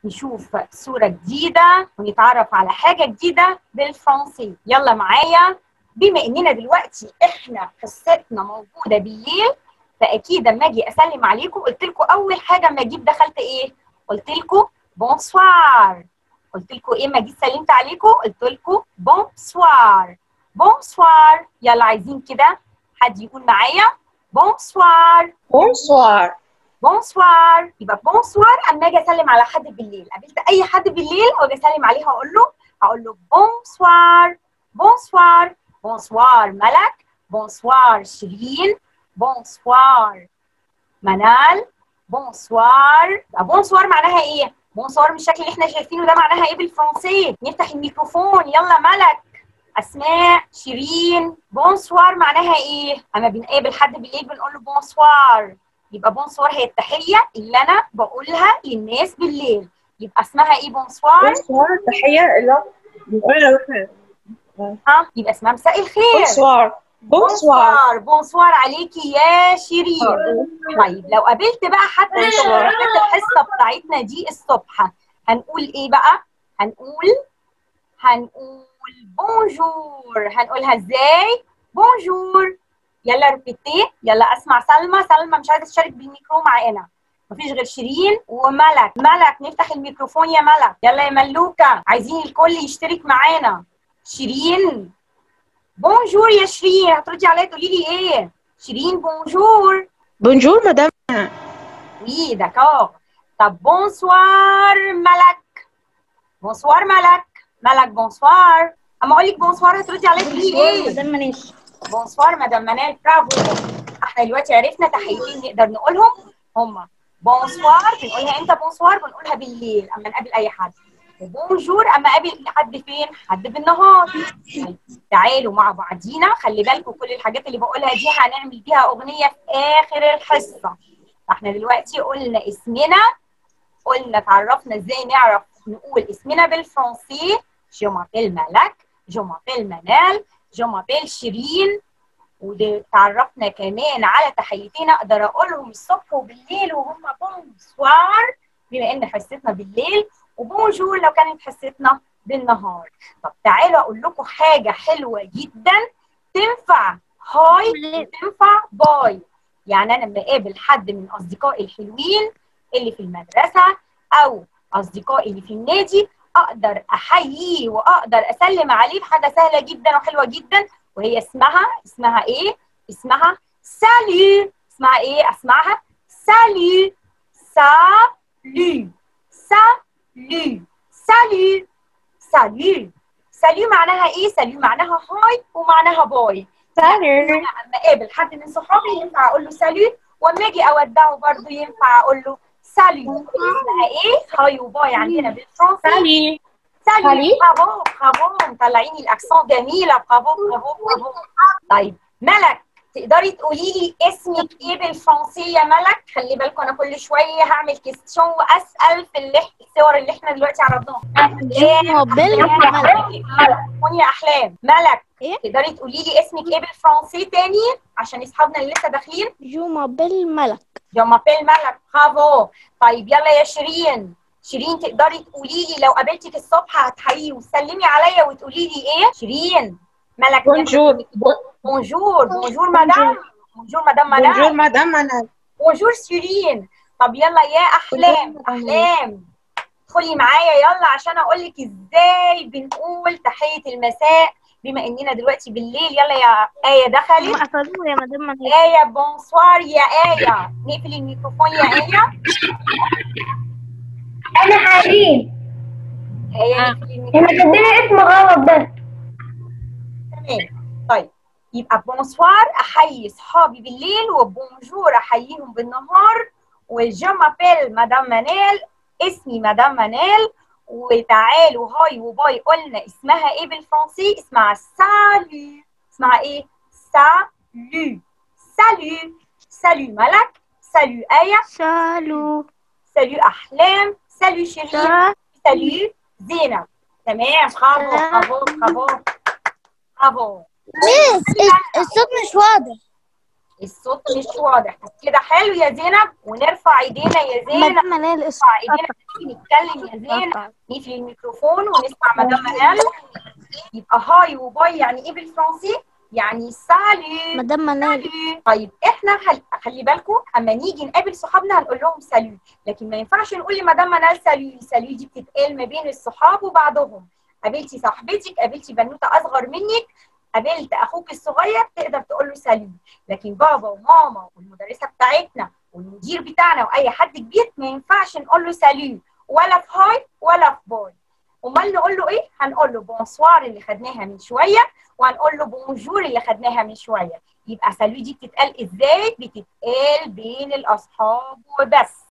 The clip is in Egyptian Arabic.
نشوف صورة جديدة ونتعرف على حاجة جديدة بالفرنسي يلا معايا بما اننا دلوقتي احنا حصتنا موجودة بالليل فاكيد اما اجي اسلم عليكم قلت لكم اول حاجة اما جيت دخلت ايه قلت لكم بونسوار قلت لكم ايه ما جيت سلمت عليكم قلت لكم بونسوار بونسوار يلا عايزين كده حد يقول معايا بونسوار بونسوار بونسوار يبقى بونسوار اما اجي اسلم على حد بالليل قابلت اي حد بالليل واجي اسلم عليه هقول له هقول له بونسوار بونسوار بونسوار ملك بونسوار شيرين بونسوار منال بونسوار بونسوار معناها ايه بونسوار بالشكل اللي احنا شايفينه ده معناها ايه بالفرنسي نفتح الميكروفون يلا ملك اسماء شيرين بونسوار معناها ايه اما بنقابل حد بالليل بنقول له بونسوار يبقى بونسوار هي التحيه اللي انا بقولها للناس بالليل يبقى اسمها ايه بونسوار بونسوار تحية اللي بنقولها لو احنا ها يبقى اسمها مساء الخير بونسوار بونسوار بونسوار عليكي يا شيرين طيب لو قابلت بقى حد من شباب الحصه بتاعتنا دي الصبح هنقول ايه بقى هنقول هنقول بونجور هنقولها ازاي بونجور يلا ريبيتي يلا اسمع سلمى سلمى مش عايزه تشارك بالميكرو معانا مفيش غير شيرين وملك ملك نفتح الميكروفون يا ملك يلا يا ملوكه عايزين الكل يشترك معانا شيرين بونجور يا شيرين هتردي عليا تقولي لي ايه شيرين بونجور بونجور مدام وي داكور طب بونسوار ملك بونسوار ملك ملك بونسوار اما اقول لك بونسوار هتردي عليا تقولي لي ايه مدام منيش بونسوار مدام منال برافو احنا دلوقتي عرفنا تحيتين نقدر نقولهم هما بونسوار بنقولها امتى بونسوار بنقولها بالليل اما نقابل اي حد وبونجور اما اقابل حد فين حد بالنهار طيب، تعالوا مع بعضينا خلي بالكم كل الحاجات اللي بقولها دي هنعمل بيها اغنيه في اخر الحصه احنا دلوقتي قلنا اسمنا قلنا اتعرفنا ازاي نعرف نقول اسمنا بالفرنسي جو مابيل ملك جو مابيل منال جو مابيل شيرين وتعرفنا كمان على تحيتين اقدر اقولهم الصبح وبالليل وهم بونسوار بما ان حصتنا بالليل وبونجور لو كانت حصتنا بالنهار طب تعالوا اقول لكم حاجه حلوه جدا تنفع هاي تنفع باي يعني انا لما اقابل حد من اصدقائي الحلوين اللي في المدرسه او اصدقائي اللي في النادي اقدر احييه واقدر اسلم عليه بحاجه سهله جدا وحلوه جدا وهي اسمها اسمها ايه اسمها سالي اسمها ايه اسمعها سالي سالي سالي سالي سالي سالي معناها ايه سالي معناها هاي ومعناها باي سالي انا اما اقابل حد من صحابي ينفع اقول له سالي واما اجي اودعه برضه ينفع اقول له سالي اسمها ايه هاي وباي عندنا بالفرنسي سالي سالي سالي. برافو برافو مطلعيني الاكسون جميله برافو برافو برافو طيب ملك تقدري تقولي لي اسمك ايه بالفرنسي يا ملك خلي بالكم انا كل شويه هعمل كيستيون واسال في اللي الصور اللي احنا دلوقتي عرضناها جو مابيل ملك قولي يا احلام ملك إيه؟ تقدري تقولي لي اسمك ايه بالفرنسي تاني عشان اصحابنا اللي لسه داخلين جو مابيل ملك جو مابيل ملك برافو طيب يلا يا شيرين شيرين تقدري تقولي لي لو قابلتك الصبح هتحيي وتسلمي عليا وتقولي لي ايه شيرين ملك بونجور بونجور بونجور مدام بونجور مدام منال بونجور مدام منال بونجور شيرين طب يلا يا احلام بونجور. احلام ادخلي معايا يلا عشان اقول لك ازاي بنقول تحيه المساء بما اننا دلوقتي بالليل يلا يا ايه دخلت قفلوه يا مدام منيش آية بونسوار يا آية نقفل الميكروفون يا آية انا حريم آية آه. نقفل هي الميكروفون مكتبين اسم غلط بس تمام طيب يبقى بونسوار احيي صحابي بالليل وبونجور احييهم بالنهار وجو مابيل مدام منال اسمي مدام منال وتعالوا هاي وباي قلنا اسمها ايه بالفرنسي اسمها سالو اسمها ايه سالو سالو سالو ملك سالو آية سالو سالو احلام سالو شيرين سا- سالو زينب تمام برافو برافو برافو برافو الصوت مش واضح الصوت مش واضح كده حلو يا زينب ونرفع ايدينا يا زينب مدام منال اسم نرفع ايدينا نيجي نتكلم يا زينب نقفل الميكروفون ونسمع مدام منال يبقى هاي وباي يعني ايه بالفرنسي؟ يعني سالي مدام منال سالي. طيب احنا خل... خلي بالكم اما نيجي نقابل صحابنا هنقول لهم سالو لكن ما ينفعش نقول لمدام منال سالو سالو دي بتتقال ما بين الصحاب وبعضهم قابلتي صاحبتك قابلتي بنوته اصغر منك قابلت اخوك الصغير تقدر تقول له سالو لكن بابا وماما والمدرسه بتاعتنا والمدير بتاعنا واي حد كبير ما ينفعش نقول له سالو ولا في هاي ولا في باي امال نقول له ايه هنقول له بونسوار اللي خدناها من شويه وهنقول له بونجور اللي خدناها من شويه يبقى سالو دي بتتقال ازاي بتتقال بين الاصحاب وبس